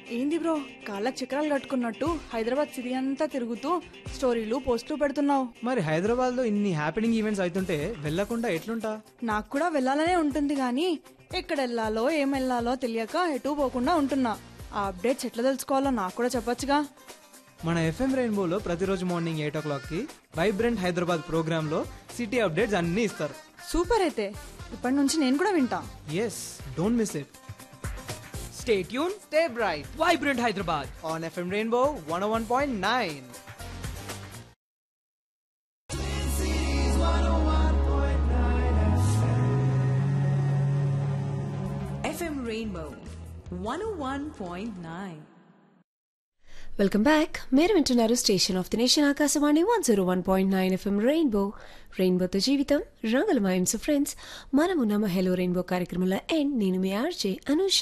ఏంది బ్రో కాళ్ళకి చక్రాలు కట్టుకున్నట్టు హైదరాబాద్ సిటీ అంతా తిరుగుతూ స్టోరీలు పోస్టులు పెడుతున్నావు మరి హైదరాబాద్ లో ఇన్ని హ్యాపెనింగ్ ఈవెంట్స్ అవుతుంటే వెళ్ళకుండా ఎట్లుంటా నాకు కూడా వెళ్ళాలనే ఉంటుంది కానీ ఎక్కడ వెళ్ళాలో ఏం వెళ్ళాలో తెలియక ఎటు పోకుండా ఉంటున్నా ఆ అప్డేట్స్ ఎట్లా తెలుసుకోవాలో నాకు కూడా చెప్పొచ్చుగా మన ఎఫ్ఎం రెయిన్బోలో ప్రతిరోజు మార్నింగ్ ఎయిట్ ఓ క్లాక్ కి వైబ్రెంట్ హైదరాబాద్ ప్రోగ్రామ్ లో సిటీ అప్డేట్స్ అన్ని ఇస్తారు సూపర్ అయితే ఇప్పటి నుంచి నేను కూడా వింటా yes don't miss it Stay tuned, stay bright Vibrant Hyderabad. On FM rainbow one one point nine FM Rainbow 101.9. Welcome back మీరు వింటున్నారు station of the nation Akashvani one zero one point nine FM rainbow రెయిన్బోతో జీవితం రంగుల మాయంస్ friends మనము నమ్మ hello rainbow కార్యక్రమంలో and నేను మీ ఆర్జే అనూష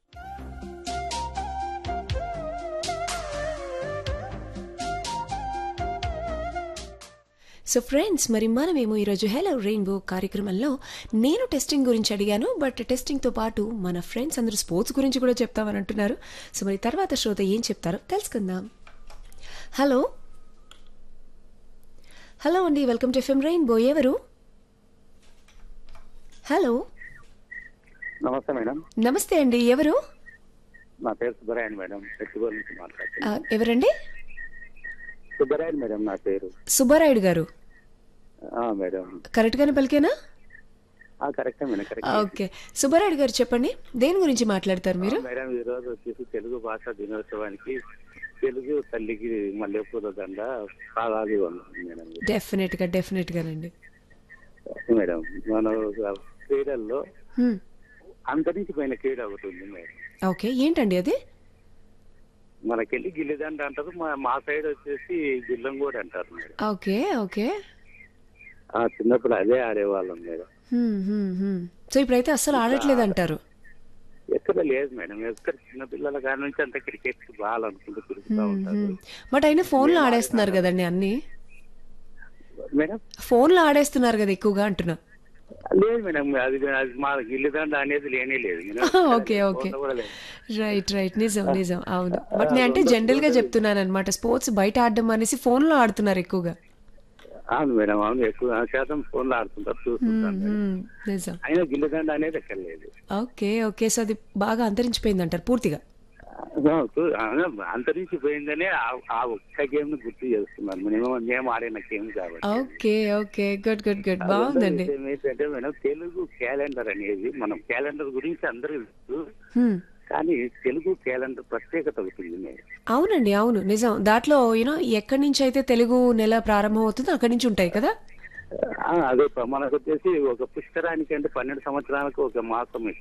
సో ఫ్రెండ్స్ మరి మనమేమో ఈరోజు హెలో రెయిన్బో కార్యక్రమంలో నేను టెస్టింగ్ గురించి అడిగాను బట్ టెస్టింగ్తో పాటు మన ఫ్రెండ్స్ అందరూ స్పోర్ట్స్ గురించి కూడా చెప్తామని అంటున్నారు సో మరి తర్వాత శ్రోత ఏం చెప్తారో తెలుసుకుందాం హలో హలో అండి వెల్కమ్ టు ఎఫ్ఎం రెయిన్బో ఎవరు హలో నమస్తే మేడం నమస్తే అండి ఎవరు నా పేరు సుబ్బరాయన్ మేడం పెట్టుకోలు నుంచి ఆ, మాట్లాడుతున్నాను ఎవరండి సుబ్బరాయన్ మేడం నా పేరు సుబ్బారాయుడు గారు ఆ, మేడం కరెక్ట్గానే పలికేనా ఆ, కరెక్టే మేడం కరెక్ట్ ఓకే సుబ్బారాయుడు గారు చెప్పండి దేని గురించి మాట్లాడతారు మీరు మేడం ఈ రోజు వచ్చేసి తెలుగు భాష దినోత్సవానికి తెలుగు తల్లికి మల్లెపూల దండ పాదాది వందనం మేడం డెఫినెట్ గా డెఫినెట్ గానండి మేడం మన క్రీడల్లో హ్మ్. అంతరించిపోయిన క్రీడ ఒకటి ఉంది మేడం ఓకే ఏంటండి అది మనకెళ్ళి గిల్లిదండ అంటారు మా మా సైడ్ వచ్చేసి గిల్లంగోడి అంటారు మేడం ఓకే ఓకే ఆ చిన్నప్పుడు అదే ఆడేవాళ్ళం మేడం హ్మ్, హ్మ్, హ్మ్. సో ఇప్పుడైతే అస్సలు ఆడట్లేదు అంటారు ఎక్కడ లేదు మేడం ఎక్కడ చిన్న పిల్లల కాడ నుంచి అంత క్రికెట్ బాల్ అనుకుంటూ తిరుగుతూ ఉంటారు బట్ అయినా ఫోన్లో ఆడేస్తున్నారు కదండి అన్ని మేడం ఫోన్లో ఆడేస్తున్నారు కదా ఎక్కువగా అంటున్నా లేదు మేడం అది అది మా గిల్లిదండ అనేది లేనే లేదు మేడం. ఓకే ఓకే ఫోన్లో కూడా లేదు. రైట్ రైట్ నిజం నిజం అవును బట్ నేను అంటే జనరల్ గా చెప్తున్నాను అనమాట స్పోర్ట్స్ బయట ఆడడం అనేసి ఫోన్లో ఆడుతున్నారు ఎక్కువగా అవును మేడం అవును ఎక్కువ శాతం ఫోన్ లో ఆడుతుంటారు చూస్తుంటాను మేడం. హ్మ్, నిజం అయినా గిల్లిదండ అనేది ఎక్కడ లేదు ఓకే ఓకే సో అది బాగా అంతరించిపోయింది అంటారు పూర్తిగా ఆ, చూ- ఆ, అంతరించిపోయిందనే ఆ- ఆ ఒక్క గేమ్ ను గుర్తు చేస్తున్నాను మేము మేము ఆడిన గేమ్ కాబట్టి okay okay good good good బాగుందండి విషయం ఏంటంటే మేడం తెలుగు క్యాలెండర్ అనేది మనం క్యాలెండర్ గురించి అందరూ తెలుసు హ్మ్. కానీ తెలుగు క్యాలెండర్ ప్రత్యేకత అవుతుంది మేడం అవునండి అవును నిజం దాంట్లో యూనో ఎక్కడి నుంచి అయితే తెలుగు నెల ప్రారంభం అవుతుందో అక్కడి నుంచి ఉంటాయి కదా ఆ, అదే ప- మనకు వచ్చేసి ఒక పుష్కరానికి అంటే పన్నెండు సంవత్సరాలకు ఒక మాసం